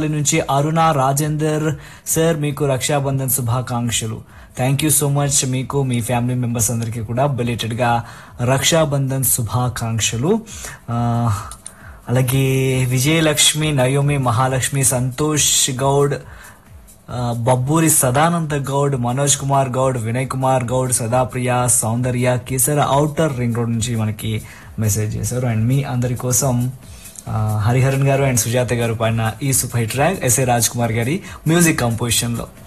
నుంచి అరుణ రాజేందర్ సార్ మీకు రక్షాబంధన్ శుభాకాంక్షలు థ్యాంక్ యూ సో మచ్ మీకు మీ ఫ్యామిలీ మెంబర్స్ అందరికీ కూడా belated గా రక్షాబంధన్ శుభాకాంక్షలు ఆ, అలాగే విజయలక్ష్మి నయోమి మహాలక్ష్మి సంతోష్ గౌడ్ ఆ, Babburi Sadananda Goud Manoj Kumar Goud Vinay Kumar Goud Sadapriya Soundarya Kesara outer ring road నుంచి మనకి మెసేజ్ చేశారు అండ్ మీ అందరి కోసం ఆ, హరిహరన్ గారు అండ్ సుజాత గారు పాడిన ఈ super hit track S A Raj Kumar గారి మ్యూజిక్ కంపోజిషన్ లో